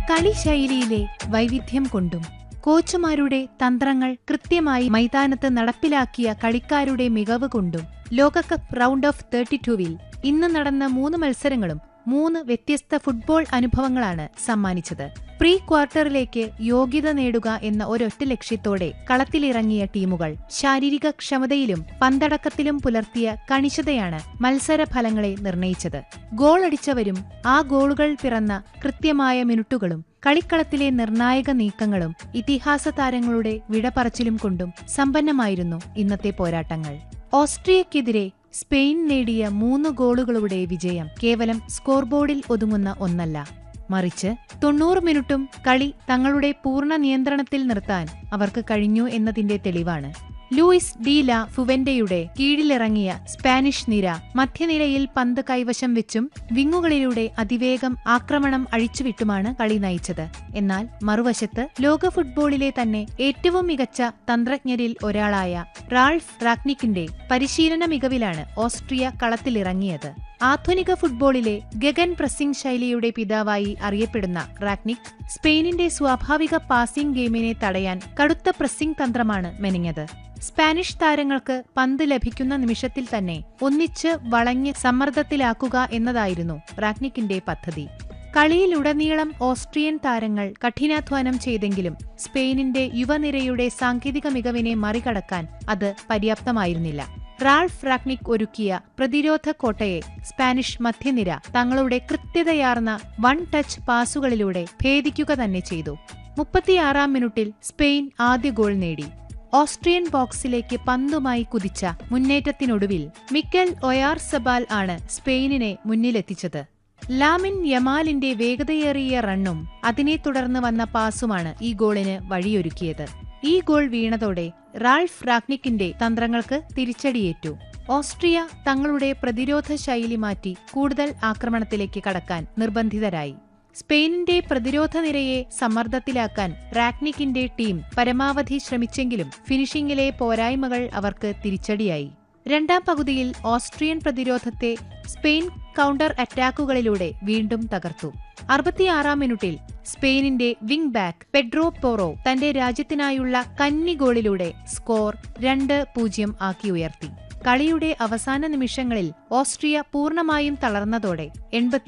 കളിശൈലിയിലെ വൈവിധ്യം കൊണ്ടും കോച്ചുമാരുടെ തന്ത്രങ്ങൾ കൃത്യമായി മൈതാനത്ത് നടപ്പിലാക്കിയ കളിക്കാരുടെ മികവ് കൊണ്ടും ലോകകപ്പ് റൗണ്ട് ഓഫ് തേർട്ടി ടൂവിൽ ഇന്ന് നടന്ന മൂന്ന് മത്സരങ്ങളും മൂന്ന് വ്യത്യസ്ത ഫുട്ബോൾ അനുഭവങ്ങളാണ് സമ്മാനിച്ചത് പ്രീ ക്വാർട്ടറിലേക്ക് യോഗ്യത നേടുക എന്ന ഒരൊറ്റ ലക്ഷ്യത്തോടെ കളത്തിലിറങ്ങിയ ടീമുകൾ ശാരീരിക ക്ഷമതയിലും പന്തടക്കത്തിലും പുലർത്തിയ കണിശതയാണ് മത്സരഫലങ്ങളെ നിർണയിച്ചത് ഗോളടിച്ചവരും ആ ഗോളുകൾ പിറന്ന കൃത്യമായ മിനിറ്റുകളും കളിക്കളത്തിലെ നിർണായക നീക്കങ്ങളും ഇതിഹാസ താരങ്ങളുടെ വിടപറച്ചിലും കൊണ്ടും സമ്പന്നമായിരുന്നു ഇന്നത്തെ പോരാട്ടങ്ങൾ ഓസ്ട്രിയക്കെതിരെ സ്പെയിൻ നേടിയ മൂന്ന് ഗോളുകളുടെ വിജയം കേവലം സ്കോർബോർഡിൽ ഒതുങ്ങുന്ന ഒന്നല്ല മറിച്ച് തൊണ്ണൂറ് മിനിറ്റും കളി തങ്ങളുടെ പൂർണ്ണ നിയന്ത്രണത്തിൽ നിർത്താൻ അവർക്ക് കഴിഞ്ഞു എന്നതിന്റെ തെളിവാണ് ലൂയിസ് ഡി ല ഫുവെന്റയുടെ കീഴിലിറങ്ങിയ സ്പാനിഷ് നിര മധ്യനിരയിൽ പന്ത് കൈവശം വെച്ചും വിങ്ങുകളിലൂടെ അതിവേഗം ആക്രമണം അഴിച്ചുവിട്ടുമാണ് കളി നയിച്ചത് എന്നാൽ മറുവശത്ത് ലോക ഫുട്ബോളിലെ തന്നെ ഏറ്റവും മികച്ച തന്ത്രജ്ഞരിൽ ഒരാളായ റാൾഫ് റാക്നിക്കിന്റെ പരിശീലന മികവിലാണ് ഓസ്ട്രിയ കളത്തിലിറങ്ങിയത് ആധുനിക ഫുട്ബോളിലെ ഗഗൻ പ്രസിംഗ് ശൈലിയുടെ പിതാവായി അറിയപ്പെടുന്ന റാക്നിക് സ്പെയിനിന്റെ സ്വാഭാവിക പാസിംഗ് ഗെയിമിനെ തടയാൻ കടുത്ത പ്രസിംഗ് തന്ത്രമാണ് മെനഞ്ഞത് സ്പാനിഷ് താരങ്ങൾക്ക് പന്ത് ലഭിക്കുന്ന നിമിഷത്തിൽ തന്നെ ഒന്നിച്ച് വളഞ്ഞ് സമ്മർദ്ദത്തിലാക്കുക എന്നതായിരുന്നു റാക്നിക്കിന്റെ പദ്ധതി കളിയിലുടനീളം ഓസ്ട്രിയൻ താരങ്ങൾ കഠിനാധ്വാനം ചെയ്തെങ്കിലും സ്പെയിനിന്റെ യുവനിരയുടെ സാങ്കേതിക മികവിനെ മറികടക്കാൻ അത് പര്യാപ്തമായിരുന്നില്ല റാൾഫ് റാക്നിക് ഒരുക്കിയ പ്രതിരോധ കോട്ടയെ സ്പാനിഷ് മധ്യനിര തങ്ങളുടെ കൃത്യതയാർന്ന വൺ ടച്ച് പാസുകളിലൂടെ ഭേദിക്കുക തന്നെ ചെയ്തു മുപ്പത്തിയാറാം മിനിറ്റിൽ സ്പെയിൻ ആദ്യ ഗോൾ നേടി ഓസ്ട്രിയൻ ബോക്സിലേക്ക് പന്തുമായി കുതിച്ച മുന്നേറ്റത്തിനൊടുവിൽ മിക്കൽ ഒയാർ സബാൽ ആണ് സ്പെയിനിനെ മുന്നിലെത്തിച്ചത് ലാമിൻ യമാലിന്റെ വേഗതയേറിയ റണ്ണും അതിനെ തുടർന്ന് വന്ന പാസുമാണ് ഈ ഗോളിന് വഴിയൊരുക്കിയത് ഈ ഗോൾ വീണതോടെ റാൾഫ് റാക്നിക്കിന്റെ തന്ത്രങ്ങൾക്ക് തിരിച്ചടിയേറ്റു ഓസ്ട്രിയ തങ്ങളുടെ പ്രതിരോധ ശൈലി മാറ്റി കൂടുതൽ ആക്രമണത്തിലേക്ക് കടക്കാൻ നിർബന്ധിതരായി സ്പെയിനിന്റെ പ്രതിരോധ നിരയെ സമ്മർദ്ദത്തിലാക്കാൻ റാക്നിക്കിന്റെ ടീം പരമാവധി ശ്രമിച്ചെങ്കിലും ഫിനിഷിംഗിലെ പോരായ്മകൾ അവർക്ക് തിരിച്ചടിയായി രണ്ടാം പകുതിയിൽ ഓസ്ട്രിയൻ പ്രതിരോധത്തെ സ്പെയിൻ കൗണ്ടർ അറ്റാക്കുകളിലൂടെ വീണ്ടും തകർത്തു അറുപത്തിയാറാം മിനിറ്റിൽ സ്പെയിനിന്റെ വിംഗ് ബാക്ക് പെഡ്രോ പോറോ തന്റെ രാജ്യത്തിനായുള്ള കന്നി ഗോളിലൂടെ സ്കോർ രണ്ട് പൂജ്യം ആക്കി ഉയർത്തി കളിയുടെ അവസാന നിമിഷങ്ങളിൽ ഓസ്ട്രിയ പൂർണ്ണമായും തളർന്നതോടെ എൺപത്തി